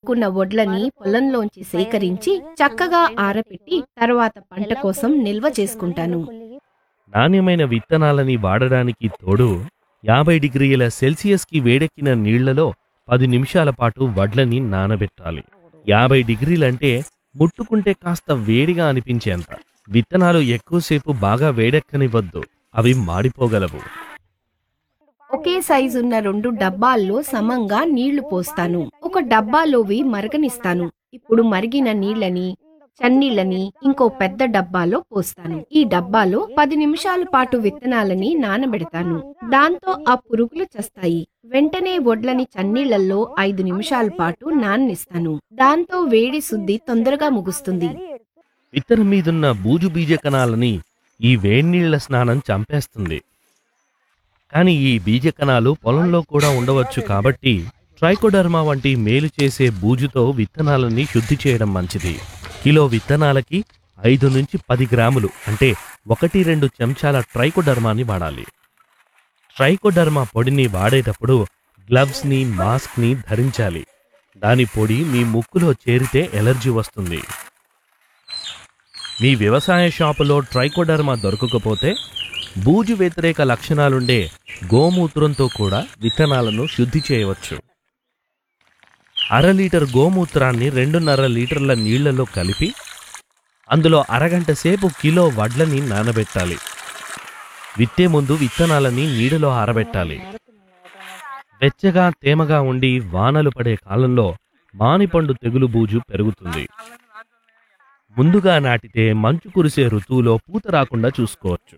నానబెట్టుకున్న వడ్లని పొలంలోంచి సేకరించి చక్కగా ఆరపెట్టి తర్వాత పంట కోసం నిల్వ చేసుకుంటాను నాణ్యమైన విత్తనాలని వాడడానికి తోడు యాభై డిగ్రీల సెల్సియస్కి వేడెక్కిన నీళ్లలో పది నిమిషాల పాటు వడ్లని నానబెట్టాలి యాభై డిగ్రీలంటే ముట్టుకుంటే కాస్త వేడిగా అనిపించేంత విత్తనాలు ఎక్కువసేపు బాగా వేడెక్కనివ్వద్దు అవి మాడిపోగలవు ఒకే సైజు ఉన్న రెండు డబ్బాల్లో సమంగా నీళ్లు పోస్తాను ఒక డబ్బాలోవి మరగనిస్తాను ఇప్పుడు మరిగిన నీళ్ళని చన్నీళ్ళని ఇంకో పెద్ద డబ్బాలో పోస్తాను ఈ డబ్బాలో పది నిమిషాల పాటు విత్తనాలని నానబెడతాను దాంతో ఆ పురుగులు చస్తాయి వెంటనే వడ్లని చన్నీళ్లలో ఐదు నిమిషాల పాటు నాననిస్తాను దాంతో వేడి శుద్ధి తొందరగా ముగుస్తుంది విత్తనం మీదున్న బూజు బీజ కణాలని ఈ వేడినీళ్ల స్నానం చంపేస్తుంది కానీ ఈ బీజ కణాలు పొలంలో కూడా ఉండవచ్చు కాబట్టి ట్రైకోడర్మా వంటి మేలు చేసే బూజుతో విత్తనాలని శుద్ధి చేయడం మంచిది కిలో విత్తనాలకి ఐదు నుంచి పది గ్రాములు అంటే ఒకటి రెండు చెంచాల ట్రైకోడర్మాని వాడాలి ట్రైకోడర్మా పొడిని వాడేటప్పుడు గ్లవ్స్ని మాస్క్ని ధరించాలి దాని పొడి మీ ముక్కులో చేరితే ఎలర్జీ వస్తుంది మీ వ్యవసాయ షాపులో ట్రైకోడర్మా దొరకకపోతే బూజు వ్యతిరేక లక్షణాలుండే గోమూత్రంతో కూడా విత్తనాలను శుద్ధి చేయవచ్చు అర లీటర్ గోమూత్రాన్ని రెండున్నర లీటర్ల నీళ్లలో కలిపి అందులో అరగంట సేపు కిలో వడ్లని నానబెట్టాలి విత్తే ముందు విత్తనాలని నీడలో ఆరబెట్టాలి వెచ్చగా తేమగా ఉండి వానలు పడే కాలంలో మానిపండు తెగులు బూజు పెరుగుతుంది ముందుగా నాటితే మంచు కురిసే ఋతువులో పూత రాకుండా చూసుకోవచ్చు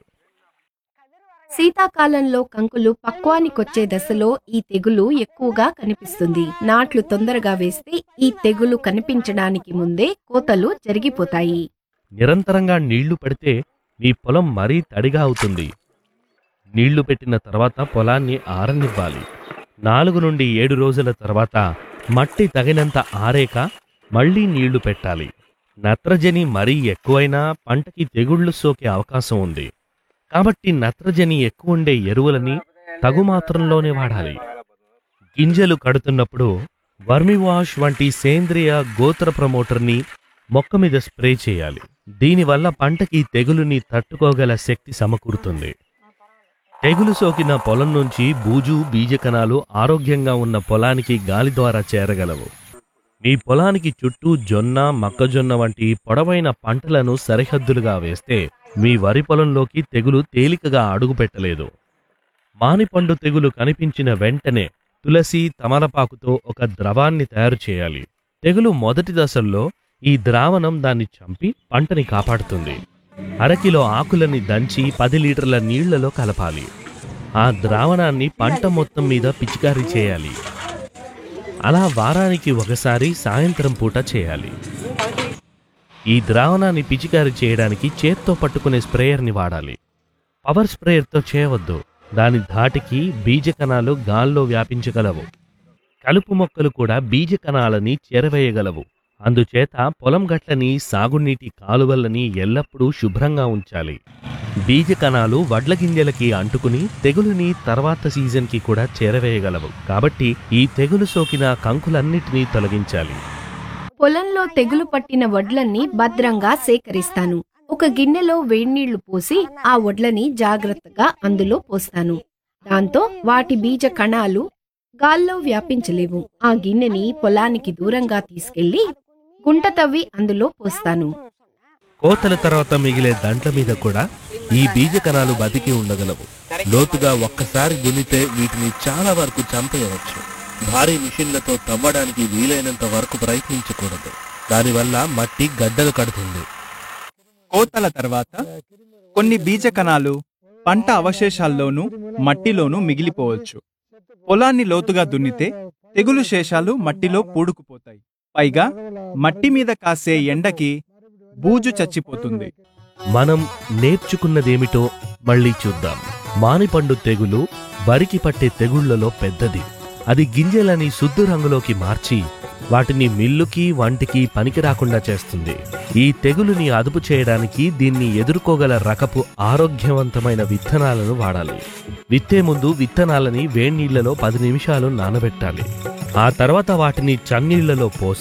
శీతాకాలంలో కంకులు పక్వానికొచ్చే దశలో ఈ తెగులు ఎక్కువగా కనిపిస్తుంది నాట్లు తొందరగా వేస్తే ఈ తెగులు కనిపించడానికి ముందే కోతలు జరిగిపోతాయి నిరంతరంగా నీళ్లు పెడితే మీ పొలం మరీ తడిగా అవుతుంది నీళ్లు పెట్టిన తర్వాత పొలాన్ని ఆరనివ్వాలి నాలుగు నుండి ఏడు రోజుల తర్వాత మట్టి తగినంత ఆరేక మళ్ళీ నీళ్లు పెట్టాలి నత్రజని మరీ ఎక్కువైనా పంటకి తెగుళ్లు సోకే అవకాశం ఉంది కాబట్టి నత్రజని ఎక్కువ ఉండే ఎరువులని తగు మాత్రంలోనే వాడాలి గింజలు కడుతున్నప్పుడు వర్మివాష్ వంటి సేంద్రియ గోత్ర ప్రమోటర్ని మొక్క మీద స్ప్రే చేయాలి దీనివల్ల పంటకి తెగులుని తట్టుకోగల శక్తి సమకూరుతుంది తెగులు సోకిన పొలం నుంచి బూజు బీజకణాలు ఆరోగ్యంగా ఉన్న పొలానికి గాలి ద్వారా చేరగలవు మీ పొలానికి చుట్టూ జొన్న మొక్కజొన్న వంటి పొడవైన పంటలను సరిహద్దులుగా వేస్తే మీ వరి పొలంలోకి తెగులు తేలికగా అడుగుపెట్టలేదు మానిపండు తెగులు కనిపించిన వెంటనే తులసి తమలపాకుతో ఒక ద్రవాన్ని తయారు చేయాలి తెగులు మొదటి దశల్లో ఈ ద్రావణం దాన్ని చంపి పంటని కాపాడుతుంది అరకిలో ఆకులని దంచి పది లీటర్ల నీళ్లలో కలపాలి ఆ ద్రావణాన్ని పంట మొత్తం మీద పిచికారీ చేయాలి అలా వారానికి ఒకసారి సాయంత్రం పూట చేయాలి ఈ ద్రావణాన్ని పిచికారీ చేయడానికి చేత్తో పట్టుకునే స్ప్రేయర్ని వాడాలి పవర్ స్ప్రేయర్తో చేయవద్దు దాని ధాటికి బీజ కణాలు గాల్లో వ్యాపించగలవు కలుపు మొక్కలు కూడా బీజ కణాలని చేరవేయగలవు అందుచేత పొలం గట్లని సాగునీటి కాలువలని ఎల్లప్పుడూ శుభ్రంగా ఉంచాలి బీజ కణాలు వడ్ల గింజలకి అంటుకుని తెగులుని తర్వాత సీజన్కి కూడా చేరవేయగలవు కాబట్టి ఈ తెగులు సోకిన కంకులన్నిటినీ తొలగించాలి పొలంలో తెగులు పట్టిన వడ్లన్నీ భద్రంగా సేకరిస్తాను ఒక గిన్నెలో వేడినీళ్లు పోసి ఆ వడ్లని జాగ్రత్తగా అందులో పోస్తాను దాంతో వాటి బీజ కణాలు గాల్లో వ్యాపించలేవు ఆ గిన్నెని పొలానికి దూరంగా తీసుకెళ్లి గుంట తవ్వి అందులో పోస్తాను కోతల తర్వాత మిగిలే దంట్ల మీద కూడా ఈ బీజ కణాలు బతికి ఉండగలవు లోతుగా ఒక్కసారి దున్నితే వీటిని చాలా వరకు చంపేయవచ్చు భారీ మిషన్లతో తవ్వడానికి వీలైనంత వరకు ప్రయత్నించకూడదు దానివల్ల మట్టి గడ్డలు కడుతుంది కోతల తర్వాత కొన్ని బీజ కణాలు పంట అవశేషాల్లోనూ మట్టిలోనూ మిగిలిపోవచ్చు పొలాన్ని లోతుగా దున్నితే తెగులు శేషాలు మట్టిలో పూడుకుపోతాయి పైగా మట్టి మీద కాసే ఎండకి బూజు చచ్చిపోతుంది మనం నేర్చుకున్నదేమిటో మళ్ళీ చూద్దాం మానిపండు తెగులు వరికి పట్టే తెగుళ్లలో పెద్దది అది గింజలని శుద్ధ రంగులోకి మార్చి వాటిని మిల్లుకి వంటికి పనికి రాకుండా చేస్తుంది ఈ తెగులుని అదుపు చేయడానికి దీన్ని ఎదుర్కోగల రకపు ఆరోగ్యవంతమైన విత్తనాలను వాడాలి విత్తే ముందు విత్తనాలని వేడినీళ్లలో పది నిమిషాలు నానబెట్టాలి ఆ తర్వాత వాటిని చన్నీళ్లలో పోసి